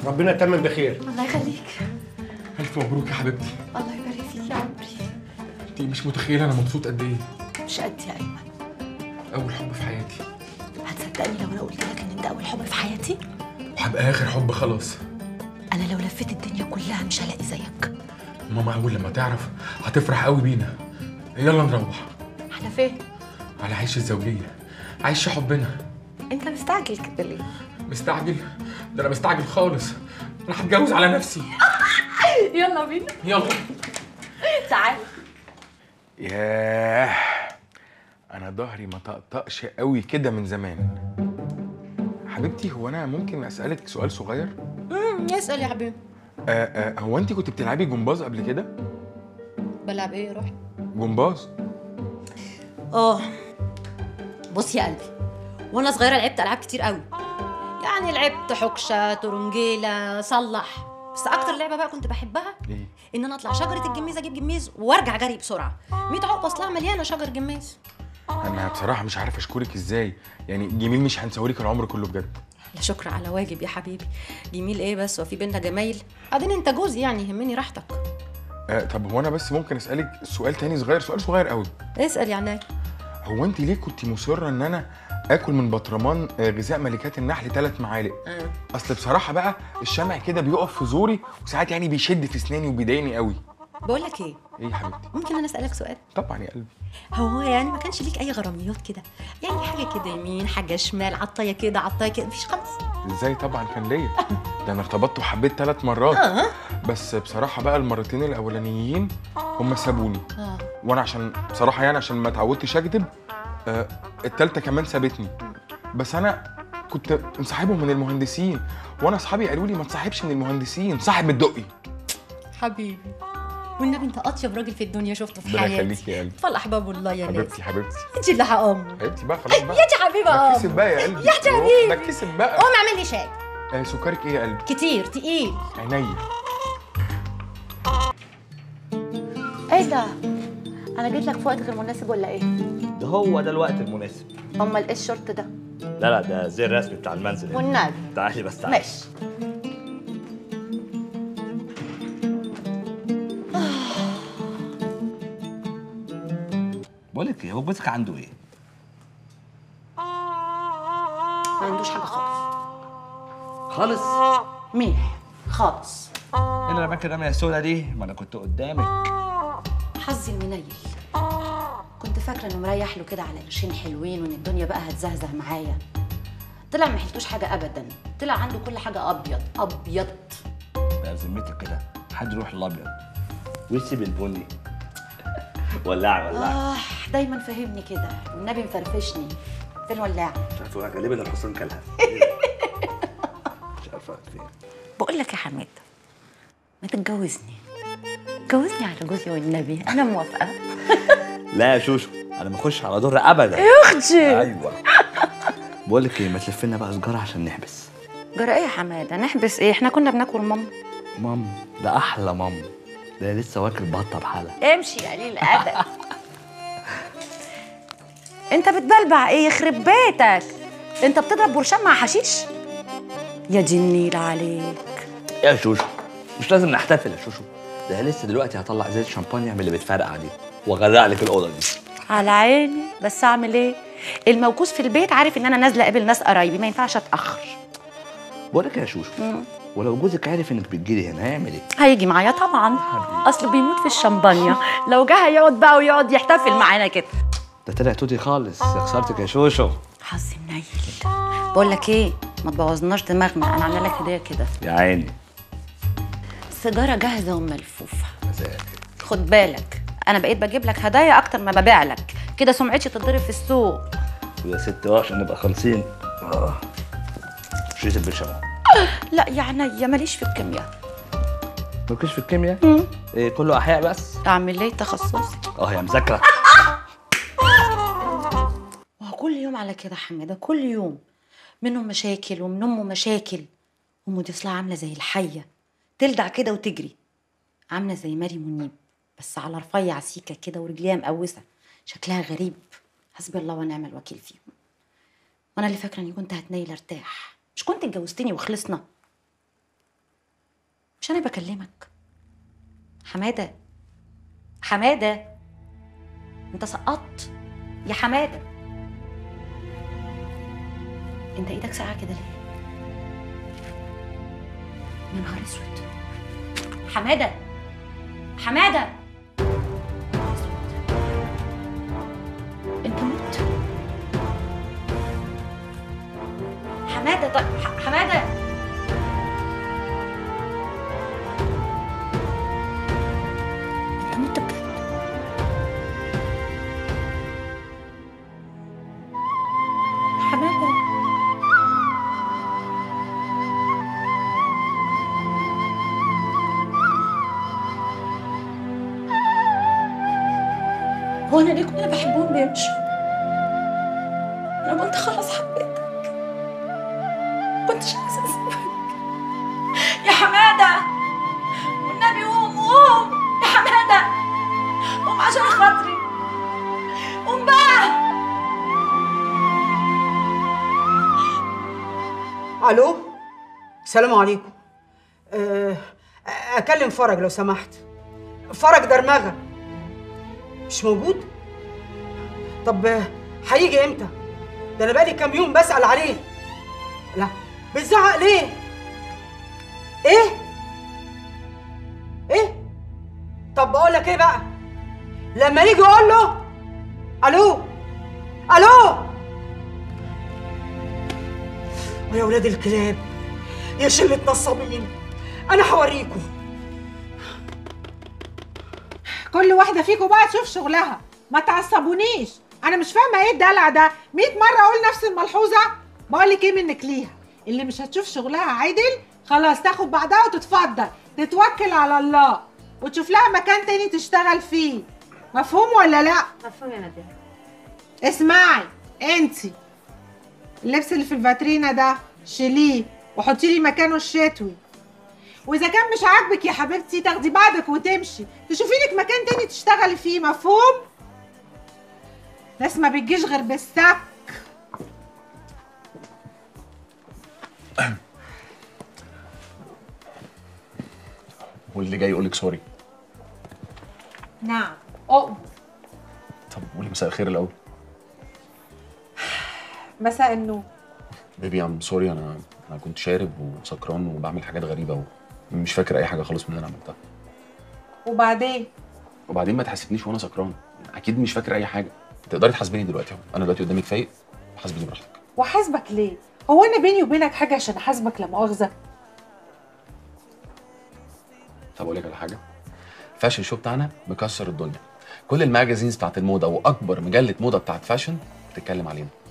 ربنا يتمم بخير الله يخليك الف مبروك يا حبيبتي الله يبارك فيك يا عمري انت مش متخيله انا مبسوط قد ايه مش قد يا ايمن اول حب في حياتي هتصدقني لو انا قلت لك ان انت اول حب في حياتي وهبقى اخر حب خلاص انا لو لفيت الدنيا كلها مش هلاقي زيك ماما اول لما تعرف هتفرح قوي بينا يلا نروح على فين على عيش الزوجيه عيش حبنا انت مستعجل كده ليه مستعجل ده انا مستعجل خالص انا هتجوز على نفسي يلا بينا يلا تعال ياه انا ظهري ما طقطقش قوي كده من زمان حبيبتي هو انا ممكن اسالك سؤال صغير امم اسال يا حبيبي آه آه هو انت كنت بتلعبي جمباز قبل كده بلعب ايه روح جمباز اه بص يا قلبي وانا صغيره لعبت العاب كتير قوي يعني لعبت حكشه ترنجيله صلح بس اكتر لعبه بقى كنت بحبها ايه ان انا اطلع شجره الجميز اجيب جميز وارجع جري بسرعه 100 عقبه اصلها مليانه شجر جميز انا بصراحه مش عارف اشكرك ازاي يعني جميل مش هنساهولك العمر كله بجد لا شكر على واجب يا حبيبي جميل ايه بس وفي بينا جمايل بعدين انت جوزي يعني يهمني راحتك آه طب هو انا بس ممكن اسالك سؤال تاني صغير سؤال صغير قوي اسال يا عناي هو انت ليه كنت مصره ان انا اكل من بطرمان آه، غذاء ملكات النحل ثلاث معالق اصل بصراحه بقى الشمع كده بيقف في زوري وساعات يعني بيشد في اسناني وبيضايقني قوي بقول لك ايه ايه يا حبيبتي ممكن انا اسالك سؤال طبعا يا قلبي هو يعني ما كانش ليك اي غراميات كده يعني حاجه كده يمين حاجه شمال عطايه كده عطايه كده مفيش خالص ازاي طبعا كان ليا ده انا ارتبطت وحبيت ثلاث مرات اه بس بصراحه بقى المرتين الاولانيين هم سابوني اه وانا عشان بصراحه يعني عشان ما اتعودتش اكذب آه التالتة كمان سابتني بس انا كنت مصاحبهم من المهندسين وانا اصحابي قالوا لي ما تصاحبش من المهندسين صاحب من الدقي حبيبي والنبي انت اطيب راجل في الدنيا شفته في ربنا حياتي يخليك يا قلبي طفل احباب الله يا ناس حبيبتي حبيبتي انت اللي هقوم حبيبتي بقى خلاص بقى يا دي حبيبه بتكسب قوم بقى يا قلبي يا حبيبي. بتكسب بقى قوم اعمل لي شاي آه سكرك ايه يا قلبي كتير تقيل عينيا ايه ده انا جيت لك في وقت غير مناسب ولا ايه ده هو ده الوقت المناسب امال ايه الشورت ده لا لا ده زي الرسمي بتاع المنزل هنا. والنبي تعالي بس تعالي ماشي بقول لك ايه هو جوزك عنده ايه؟ ما عندوش حاجه خالص خالص مين خالص انا لما كان رمي السودا دي ما انا كنت قدامك حظي المنيل كنت فاكره انه مريح له كده على قرشين حلوين وان الدنيا بقى هتزهزه معايا طلع ما حلتوش حاجه ابدا طلع عنده كل حاجه ابيض ابيض بقى بذمتك كده حد يروح الابيض ويسيب البني ولع ولع اه دايما فهمني كده والنبي مفرفشني فين ولاع مش عارف هو غالبا الحصان كلها مش عارفه فين بقول لك يا حماد ما تتجوزني جوزني على جوزي والنبي انا موافقه لا يا شوشو انا ما اخش على دور ابدا يا اختي ايوه بقول لك ايه ما تلف لنا بقى سجاره عشان نحبس جرى ايه يا حماده نحبس ايه احنا كنا بناكل مام مام ده احلى مام ده لسه واكل بطه بحالها امشي يا قليل الادب انت بتبلبع ايه يخرب بيتك انت بتضرب برشام مع حشيش يا دي النيل عليك يا شوشو مش لازم نحتفل يا شوشو ده لسه دلوقتي هطلع زيت شامبانيا من اللي بتفرقع دي واغرق لك الاوضه دي على عيني بس اعمل ايه الموكوس في البيت عارف ان انا نازله اقابل ناس قرايبي ما ينفعش اتاخر بقول لك يا شوشو ولو جوزك عارف انك بتجيلي هنا هيعمل ايه؟ هيجي معايا طبعا اصله بيموت في الشمبانيا لو جه هيقعد بقى ويقعد يحتفل معانا كده ده طلع توتي خالص يا خسارتك يا شوشو حظي منيل بقول لك ايه ما تبوظناش دماغنا انا عامله لك هديه كده يا عيني سيجاره جاهزه وملفوفه خد بالك انا بقيت بجيب لك هدايا اكتر ما ببيع لك كده سمعتي تتضرب في السوق ويا ست اه عشان نبقى خالصين اه شريط البرشام لا يا عينيا ماليش في الكيمياء مالكش في الكيمياء؟ ايه كله احياء بس؟ اعمل ايه تخصصي اه يا مذاكره وهو كل يوم على كده حماده كل يوم منهم مشاكل ومن امه مشاكل امه دي اصلها عامله زي الحيه تلدع كده وتجري عامله زي ماري منيب بس على رفيع سيكه كده ورجليها مقوسه شكلها غريب حسبي الله ونعم الوكيل فيهم وانا اللي فاكره اني كنت هتنيل ارتاح مش كنت اتجوزتني وخلصنا مش انا بكلمك حماده حماده انت سقطت يا حماده انت ايدك ساقعه كده ليه يا نهار اسود حماده حماده انت مت حماده طيب ح- حماده انت مت بجد حماده هو انا ليه كل اللي بحبهم بيمشوا انا كنت خلاص حبيتك كنتش عايزه اسيبك يا حماده والنبي قوم قوم يا حماده قوم عشان خاطري قوم بقى الو السلام عليكم أه، اكلم فرج لو سمحت فرج درمغه مش موجود طب آه، هيجي امتى ده انا بقالي كام يوم بسال عليه لا بتزعق ليه ايه ايه طب بقول لك ايه بقى لما يجي اقول له الو الو ويا ولاد الكلاب يا شلة نصابين أنا هوريكم كل واحده فيكم بقى تشوف شغلها ما تعصبونيش انا مش فاهمه ايه الدلع ده 100 مره اقول نفس الملحوظه بقول لك ايه منك ليها اللي مش هتشوف شغلها عدل خلاص تاخد بعدها وتتفضل تتوكل على الله وتشوف لها مكان تاني تشتغل فيه مفهوم ولا لا مفهوم يا مدام اسمعي انتي اللبس اللي في الفاترينا ده شيليه وحطي لي مكانه الشتوي واذا كان مش عاجبك يا حبيبتي تاخدي بعضك وتمشي تشوفي لك مكان تاني تشتغلي فيه مفهوم ناس ما بتجيش غير بالسك واللي جاي يقول لك سوري نعم اؤمر طب قولي مساء الخير الاول مساء النور بيبي ام سوري انا انا كنت شارب وسكران وبعمل حاجات غريبه ومش فاكر اي حاجه خالص من اللي انا عملتها وبعدين وبعدين ما تحاسبنيش وانا سكران اكيد مش فاكر اي حاجه تقدري تحاسبيني دلوقتي اهو انا دلوقتي قدامك فايق حاسبيني براحتك وحاسبك ليه هو انا بيني وبينك حاجه عشان احاسبك لا مؤاخذه طب اقول لك على حاجه الفاشن شو بتاعنا مكسر الدنيا كل الماجازينز بتاعت الموضه واكبر مجله موضه بتاعت فاشن بتتكلم علينا